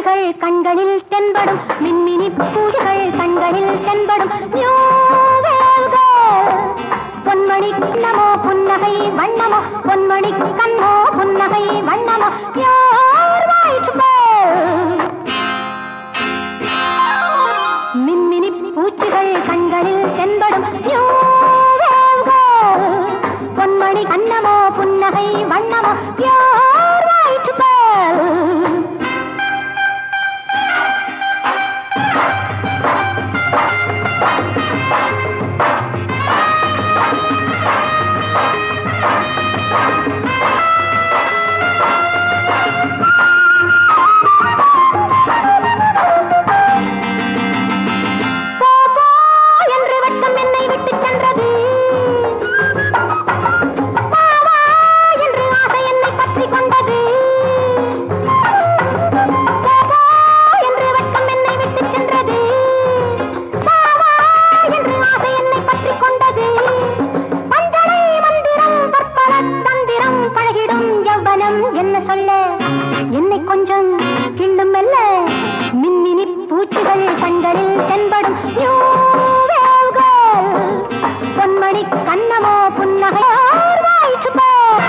பூச்சிகள் கண்களில் தென்படும் மின்மினி பூச்சிகள் கண்களில் தென்படும் நியூ வேல்கள். பொன்மணி கண்ணமோ புன்னகை வண்ணமோ பொன்மணி கண்ணோ புன்னகை வண்ணமோ யார் வாயிற்றுப்போல் மின்மினி பூச்சிகள் கண்களில் தென்படும் நியூ வேல்கள். பொன்மணி கண்ணமோ புன்னகை வண்ணமோ யார் வாயிற்றுப்போல் போ போ என்று வெட்கம் என்னை விட்டுச் சென்றது வா வா என்று ஆசை என்னை பற்றிக் கொண்டது போ போ என்று வெட்கம் என்னை விட்டுச் சென்றது வா வா என்று ஆசை என்னை பற்றிக் கொண்டது மஞ்சளை மந்திரம் பற்பல தந்திரம் பழகிடும் யௌவனம் என்ன சொல்ல என்னை கொஞ்சம் கிள்ளும் மெல்ல மின்மினி பூச்சிகள் கண்களில் தென்படும் யூ வேல்கள். பொன்மணி கண்ணமோ புன்னகை வாயிற்றுப்போ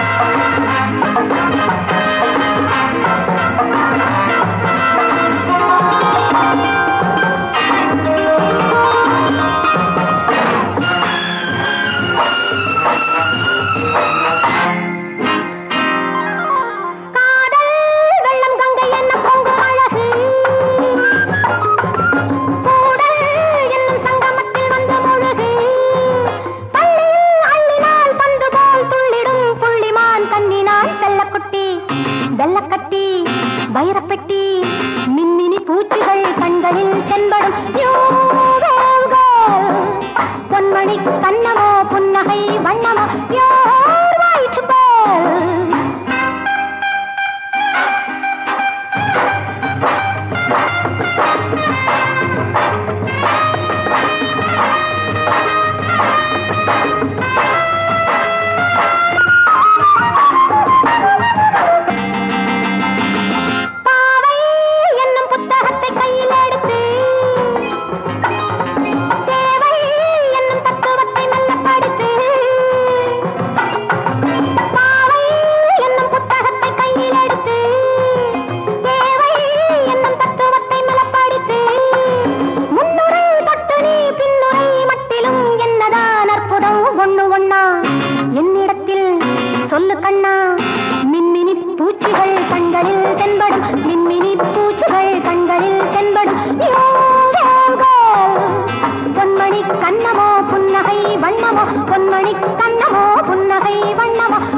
காதல் வெள்ளம் கங்கை என்ன பொங்கும் அழகு கூடல் என்னும் சங்கமத்தில் வந்து முழுகு பள்ளியில் அள்ளினால் பந்து போல் துள்ளிடும் புள்ளிமான் கண்ணினான் செல்லக்குட்டி வெள்ளக்கட்டி வைரப்பெட்டி மின்மினி பூச்சிகள் கண்களில் தென்படும் யூ வேல்கள். பொன்மணி கண்ணமோ புன்னகை வண்ணமோ யார் வாயிற்றுப்போல் பாவை என்னும் புத்தகத்தை கையில் எடுத்து தேவை என்னும் தத்துவத்தை மெல்ல படித்து பாவை என்னும் புத்தகத்தை கையில் எடுத்து தேவை என்னும் தத்துவத்தை மெல்ல படித்து முன்னுரை தொட்டு நீ பின்னுரை மட்டிலும் என்னதான் அற்புதம் ஒண்ணு ஒண்ணா என்னிடத்தில் சொல்லு கண்ணா மின்மினி பூச்சிகள் கண்களில் தென்படும் மின்மினி பூச்சிகள் கண்களில் தென்படும் யூ வேல்கள். பொன்மணி கண்ணமோ புன்னகை வண்ணமோ பொன்மணி கண்ணமோ புன்னகை வண்ணமோ